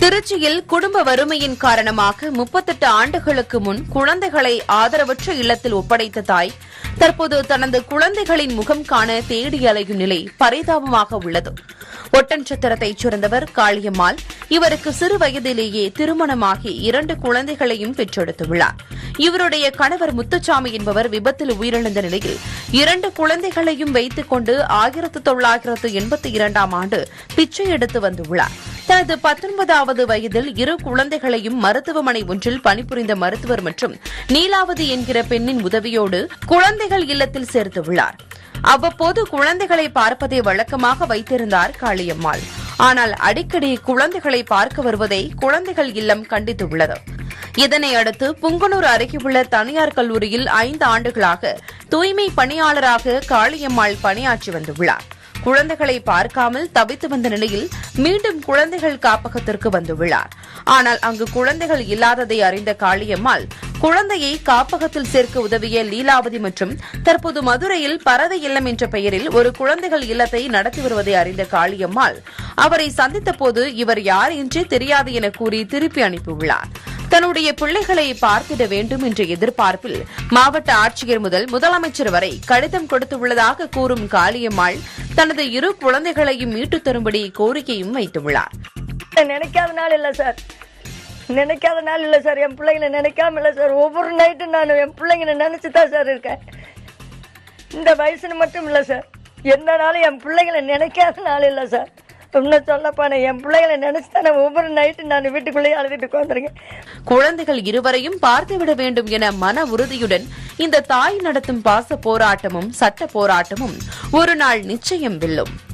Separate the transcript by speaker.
Speaker 1: திருச்சியில் குடும்ப வறுமையின் காரணமாக முப்பத்தெட்டு ஆண்டுகளுக்கு முன் குழந்தைகளை ஆதரவற்ற இல்லத்தில் ஒப்படைத்த தாய் தற்போது தனது குழந்தைகளின் முகம் காண தேடி அலையும் நிலை பரிதாபமாக உள்ளது ஒட்டன்சத்திரத்தைச் சேர்ந்தவர் காளியம்மாள் இவருக்கு சிறு வயதிலேயே திருமணமாகி இரண்டு குழந்தைகளையும் பெற்றெடுத்துள்ளார் இவருடைய கணவர் முத்துச்சாமி என்பவர் விபத்தில் உயிரிழந்த நிலையில் இரண்டு குழந்தைகளையும் வைத்துக் கொண்டு ஆயிரத்து தொள்ளாயிரத்து எண்பத்தி இரண்டாம் ஆண்டு பிச்சை எடுத்து வந்துள்ளார் தனது பத்தொன்பதாவது வயதில் இரு குழந்தைகளையும் மருத்துவமனை ஒன்றில் பணிபுரிந்த மருத்துவர் மற்றும் நீலாவதி என்கிற பெண்ணின் உதவியோடு குழந்தைகள் இல்லத்தில் சேர்த்துள்ளார் அவ்வப்போது குழந்தைகளை பார்ப்பதை வழக்கமாக வைத்திருந்தார் காளியம்மாள் ஆனால் அடிக்கடி குழந்தைகளை பார்க்க வருவதை குழந்தைகள் இல்லம் கண்டித்துள்ளது இதனை அடுத்து புங்கனூர் அருகே உள்ள தனியார் கல்லூரியில் ஐந்து ஆண்டுகளாக தூய்மை பணியாளராக காளியம்மாள் பணியாற்றி வந்துள்ளார் குழந்தைகளை பார்க்காமல் தவித்து வந்த நிலையில் மீண்டும் குழந்தைகள் காப்பகத்திற்கு வந்துள்ளார் ஆனால் அங்கு குழந்தைகள் இல்லாததை அறிந்த காளியம்மாள் குழந்தையை காப்பகத்தில் சேர்க்க உதவிய லீலாவதி மற்றும் தற்போது மதுரையில் பறவை இல்லம் என்ற பெயரில் ஒரு குழந்தைகள் இல்லத்தை நடத்தி வருவதை அறிந்த காளியம்மாள் அவரை சந்தித்த போது இவர் யார் என்றே தெரியாது என கூறி திருப்பி அனுப்பியுள்ளார் தன்னுடைய பிள்ளைகளை பார்த்திட வேண்டும் என்ற எதிர்பார்ப்பில் மாவட்ட ஆட்சியர் முதல் முதலமைச்சர் வரை கடிதம் கொடுத்துள்ளதாக கூறும் காளியம்மாள் தனது இரு குழந்தைகளையும் மீட்டுத் தரும்படி கோரிக்கையும் வைத்துள்ளார்
Speaker 2: நினைக்காத நாள் இல்லை சார் நினைக்காத நாள் இல்லை சார் என் பிள்ளைங்களை நினைக்காம இல்லை சார் ஒவ்வொரு நைட்டும் நான் என் பிள்ளைங்களை நினைச்சு தான் சார் இருக்கேன் இந்த வயசுன்னு மட்டும் இல்லை சார் எந்த நாளும் என் பிள்ளைங்களை நினைக்காத நாள் இல்லை சார் இன்னும் சொல்லப்பானே என் பிள்ளைகளை நினைச்சு தானே ஒவ்வொரு நைட்டும் நான் வீட்டுக்குள்ளேயே அழுதுட்டு உட்காந்துருக்கேன்
Speaker 1: குழந்தைகள் இருவரையும் பார்த்துவிட வேண்டும் என மன உறுதியுடன் இந்த தாய் நடத்தும் பாச போராட்டமும் சட்ட போராட்டமும் ஒரு நாள் நிச்சயம் வெல்லும்